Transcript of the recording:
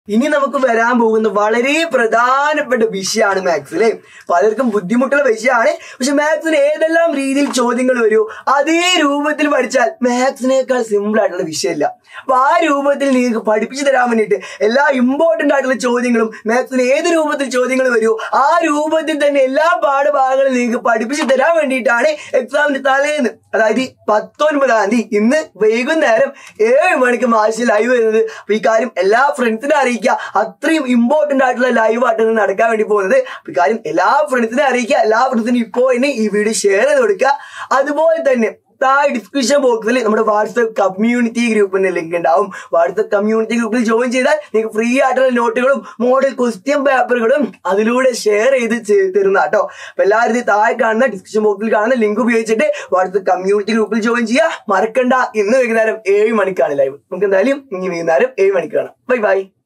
ഇനി നമുക്ക് വരാൻ പോകുന്ന വളരെ പ്രധാനപ്പെട്ട വിഷയമാണ് മാത്സ് അല്ലേ പലർക്കും ബുദ്ധിമുട്ടുള്ള വിഷയമാണ് പക്ഷെ മാത്സിന് ഏതെല്ലാം രീതിയിൽ ചോദ്യങ്ങൾ വരൂ അതേ രൂപത്തിൽ പഠിച്ചാൽ മാത്സിനേക്കാൾ സിമ്പിൾ ആയിട്ടുള്ള വിഷയമില്ല അപ്പൊ ആ രൂപത്തിൽ നിങ്ങൾക്ക് പഠിപ്പിച്ചു തരാൻ വേണ്ടിയിട്ട് എല്ലാ ഇമ്പോർട്ടന്റ് ആയിട്ടുള്ള ചോദ്യങ്ങളും മാത്സിന് ഏത് രൂപത്തിൽ ചോദ്യങ്ങൾ വരൂ ആ രൂപത്തിൽ തന്നെ എല്ലാ പാഠഭാഗങ്ങളും നിങ്ങൾക്ക് പഠിപ്പിച്ചു തരാൻ വേണ്ടിയിട്ടാണ് എക്സാമിന്റെ തലേന്ന് അതായത് പത്തൊൻപതാം തീയതി ഇന്ന് വൈകുന്നേരം ഏഴ് മണിക്ക് മാച്ച് ലൈവ് വരുന്നത് അപ്പൊ ഈ കാര്യം എല്ലാ ഫ്രണ്ട്സിനെ അറിയിക്കുക അത്രയും ഇമ്പോർട്ടന്റ് ആയിട്ടുള്ള ലൈവ് ആയിട്ടാണ് നടക്കാൻ വേണ്ടി പോകുന്നത് അപ്പൊ ഈ കാര്യം എല്ലാ ഫ്രണ്ട്സിനെ അറിയിക്കുക എല്ലാ ഫ്രണ്ട്സിനും ഇപ്പോൾ തന്നെ ഈ വീഡിയോ ഷെയർ ചെയ്ത് കൊടുക്കുക അതുപോലെ തന്നെ താഴെ ഡിസ്ക്രിപ്ഷൻ ബോക്സിൽ നമ്മുടെ വാട്സപ്പ് കമ്മ്യൂണിറ്റി ഗ്രൂപ്പിന്റെ ലിങ്ക് ഉണ്ടാവും വാട്സപ്പ് കമ്മ്യൂണിറ്റി ഗ്രൂപ്പിൽ ജോയിൻ ചെയ്താൽ നിങ്ങൾക്ക് ഫ്രീ ആയിട്ടുള്ള നോട്ടുകളും മോഡൽ ക്വസ്റ്റ്യൻ പേപ്പറുകളും അതിലൂടെ ഷെയർ ചെയ്ത് ചെയ്ത് തരുന്ന കേട്ടോ അപ്പൊ എല്ലാവരും ഇത് താഴെ കാണുന്ന ഡിസ്ക്രിപ്ഷൻ ബോക്സിൽ കാണുന്ന ലിങ്ക് ഉപയോഗിച്ചിട്ട് വാട്സപ്പ് കമ്മ്യൂണിറ്റി ഗ്രൂപ്പിൽ ജോയിൻ ചെയ്യുക മറക്കണ്ട ഇന്ന് വൈകുന്നേരം ഏഴ് മണിക്കാണ് ലൈവ് നമുക്ക് എന്തായാലും ഇനി വൈകുന്നേരം ഏഴ് മണിക്ക് കാണാം ബൈ ബൈ